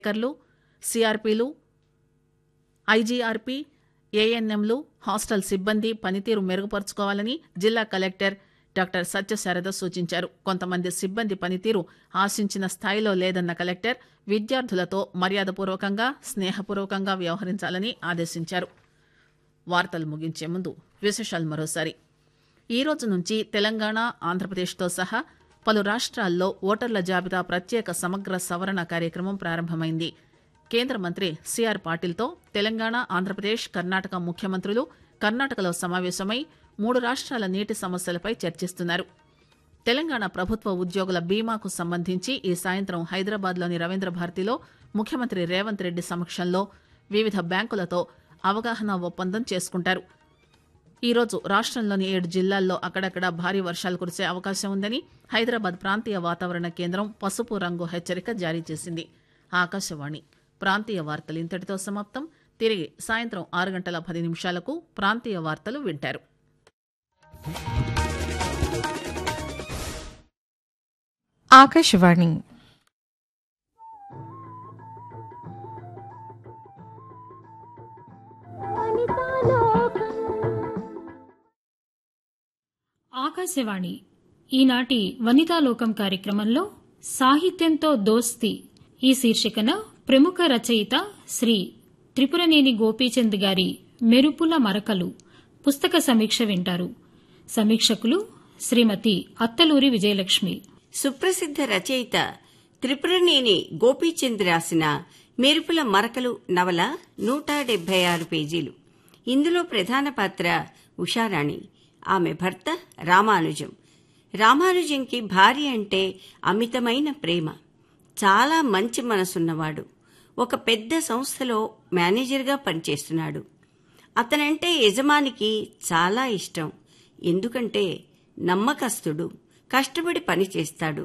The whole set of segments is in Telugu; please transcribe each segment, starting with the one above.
కర్లు సిఆర్పిలు ఐజీఆర్పీ ఏఎన్ఎంలు హాస్టల్ సిబ్బంది పనితీరు మెరుగుపరుచుకోవాలని జిల్లా కలెక్టర్ డాక్టర్ సత్యశారద సూచించారు కొంతమంది సిబ్బంది పనితీరు ఆశించిన స్థాయిలో లేదన్న కలెక్టర్ విద్యార్థులతో మర్యాదపూర్వకంగా స్నేహపూర్వకంగా వ్యవహరించాలని ఆదేశించారు వార్తలు ముగించే ముందు విశేషాలు మరోసారి ఈ రోజు నుంచి తెలంగాణ ఆంధ్రప్రదేశ్తో సహా పలు రాష్ట్రాల్లో ఓటర్ల జాబితా ప్రత్యేక సమగ్ర సవరణ కార్యక్రమం ప్రారంభమైంది కేంద్ర మంత్రి సిఆర్ పాటిల్తో తెలంగాణ ఆంధ్రప్రదేశ్ కర్ణాటక ముఖ్యమంత్రులు కర్ణాటకలో సమావేశమై మూడు రాష్ట్రాల నీటి సమస్యలపై చర్చిస్తున్నారు తెలంగాణ ప్రభుత్వ ఉద్యోగుల బీమాకు సంబంధించి ఈ సాయంత్రం హైదరాబాద్లోని రవీంద్ర భారతిలో ముఖ్యమంత్రి రేవంత్ రెడ్డి సమక్షంలో వివిధ బ్యాంకులతో అవగాహన ఒప్పందం చేసుకుంటారు ఈ రోజు రాష్ట్రంలోని ఏడు జిల్లాల్లో అక్కడక్కడ భారీ వర్షాలు కురిసే అవకాశం ఉందని హైదరాబాద్ ప్రాంతీయ వాతావరణ కేంద్రం పసుపు రంగు హెచ్చరిక జారీ చేసింది ఆకాశవాణి ప్రాంతీయ వార్తలు ఇంతటితో సమాప్తం తిరిగి సాయంత్రం ఆరు గంటల పది నిమిషాలకు ప్రాంతీయ వార్తలు వింటారు ఆకాశవాణి ఆకాశవాణి ఈనాటి వనితాలోకం కార్యక్రమంలో సాహిత్యంతో దోస్తి ఈ శీర్షికన ప్రముఖ రచయిత శ్రీ త్రిపురనేని గోపీచంద్ గారి మెరుపుల మరకలు పుస్తక సమీక్ష వింటారు సమీక్షకులు శ్రీమతి అత్తలూరి విజయలక్ష్మి సుప్రసిద్ధ రచయిత త్రిపురనేని గోపీచంద్ రాసిన మెరుపుల మరకలు నవల నూట డెబ్బై ఆరు పేజీలు ఇందులో ప్రధాన పాత్ర ఉషారాణి ఆమె భర్త రామానుజం రామానుజంకి భార్య అంటే అమితమైన ప్రేమ చాలా మంచి మనసున్నవాడు ఒక పెద్ద సంస్థలో మేనేజర్గా పనిచేస్తున్నాడు అతనంటే యజమానికి చాలా ఇష్టం ఎందుకంటే నమ్మకస్తుడు కష్టపడి పనిచేస్తాడు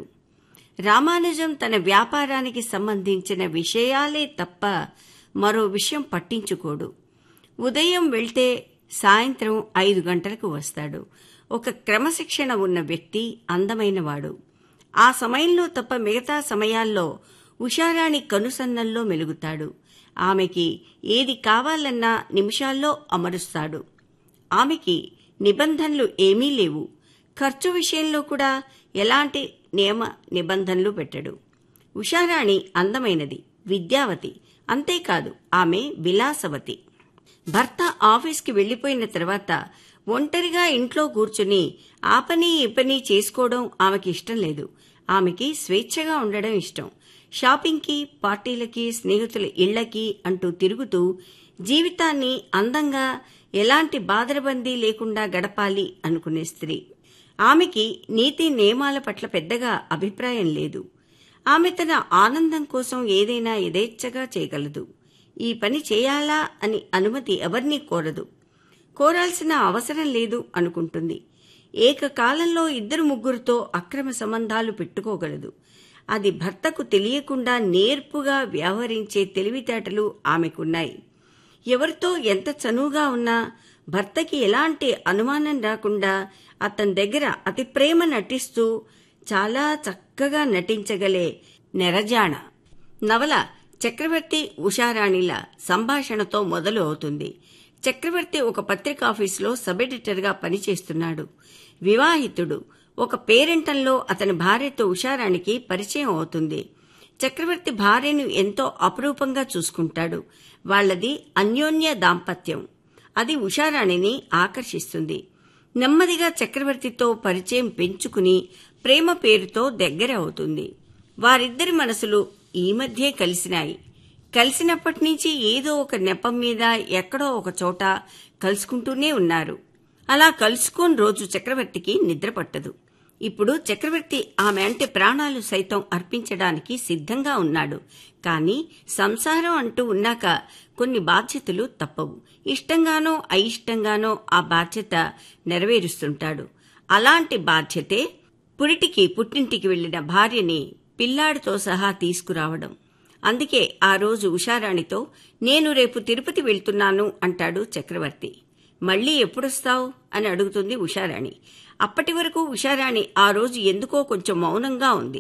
రామానుజం తన వ్యాపారానికి సంబంధించిన విషయాలే తప్ప మరో విషయం పట్టించుకోడు ఉదయం వెళ్తే సాయంత్రం ఐదు గంటలకు వస్తాడు ఒక క్రమశిక్షణ ఉన్న వ్యక్తి అందమైనవాడు ఆ సమయంలో తప్ప మిగతా సమయాల్లో ఉషారాణి కనుసన్నల్లో మెలుగుతాడు ఆమెకి ఏది కావాలన్నా నిమిషాల్లో అమరుస్తాడు ఆమెకి నిబంధనలు ఏమీ లేవు ఖర్చు విషయంలో కూడా ఎలాంటి నియమ నిబంధనలు పెట్టడు ఉషారాణి అందమైనది విద్యావతి అంతేకాదు ఆమె విలాసవతి భర్త ఆఫీస్కి వెళ్లిపోయిన తర్వాత ఒంటరిగా ఇంట్లో కూర్చుని ఆ పని ఈ పని చేసుకోవడం ఆమెకి ఇష్టం లేదు ఆమెకి స్వేచ్ఛగా ఉండడం ఇష్టం షాపింగ్కి పార్టీలకి స్నేహితుల ఇళ్లకి అంటూ తిరుగుతూ జీవితాన్ని అందంగా ఎలాంటి బాధరబందీ లేకుండా గడపాలి అనుకునే స్త్రీ ఆమెకి నీతి నియమాల పట్ల పెద్దగా అభిప్రాయం లేదు ఆమె తన ఆనందం కోసం ఏదైనా యథేచ్ఛగా చేయగలదు ఈ పని చేయాలా అని అనుమతి ఎవరినీ కోరదు కోరాల్సిన అవసరం లేదు అనుకుంటుంది ఏకకాలంలో ఇద్దరు ముగ్గురితో అక్రమ సంబంధాలు పెట్టుకోగలదు అది భర్తకు తెలియకుండా నేర్పుగా వ్యవహరించే తెలివితేటలు ఆమెకున్నాయి ఎవరితో ఎంత చనువుగా ఉన్నా భర్తకి ఎలాంటి అనుమానం రాకుండా అతని దగ్గర అతి ప్రేమ నటిస్తూ చాలా చక్కగా నటించగలే నెరజాణ నవల చక్రవర్తి ఉషారాణిల సంభాషణతో మొదలు అవుతుంది చక్రవర్తి ఒక పత్రికాఫీసులో సబ్ ఎడిటర్గా పనిచేస్తున్నాడు వివాహితుడు ఒక పేరెంటంలో అతని భార్యతో ఉషారానికి పరిచయం అవుతుంది చక్రవర్తి భార్యను ఎంతో అపురూపంగా చూసుకుంటాడు వాళ్లది అన్యోన్య దాంపత్యం అది ఉషారాణిని ఆకర్షిస్తుంది నెమ్మదిగా చక్రవర్తితో పరిచయం పెంచుకుని ప్రేమ పేరుతో దగ్గర అవుతుంది వారిద్దరి మనసులు ఈ మధ్యే కలిసినాయి కలిసినప్పటి నుంచి ఏదో ఒక నెపం మీద ఎక్కడో ఒక చోట కలుసుకుంటూనే ఉన్నారు అలా కలుసుకోని రోజు చక్రవర్తికి నిద్ర పట్టదు ఇప్పుడు చక్రవర్తి ఆమె అంటే ప్రాణాలు సైతం అర్పించడానికి సిద్ధంగా ఉన్నాడు కాని సంసారం అంటూ ఉన్నాక కొన్ని బాధ్యతలు తప్పవు ఇష్టంగానో అయిష్టంగానో ఆ బాధ్యత నెరవేరుస్తుంటాడు అలాంటి బాధ్యతే పురిటికి పుట్టింటికి వెళ్లిన భార్యని పిల్లాడితో సహా తీసుకురావడం అందుకే ఆ రోజు ఉషారాణితో నేను రేపు తిరుపతి వెళ్తున్నాను అంటాడు చక్రవర్తి మళ్ళీ ఎప్పుడొస్తావు అని అడుగుతుంది ఉషారాణి అప్పటి వరకు ఉషారాణి ఆ రోజు ఎందుకో కొంచెం మౌనంగా ఉంది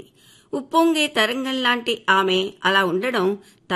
ఉప్పొంగే తరంగం లాంటి ఆమె అలా ఉండడం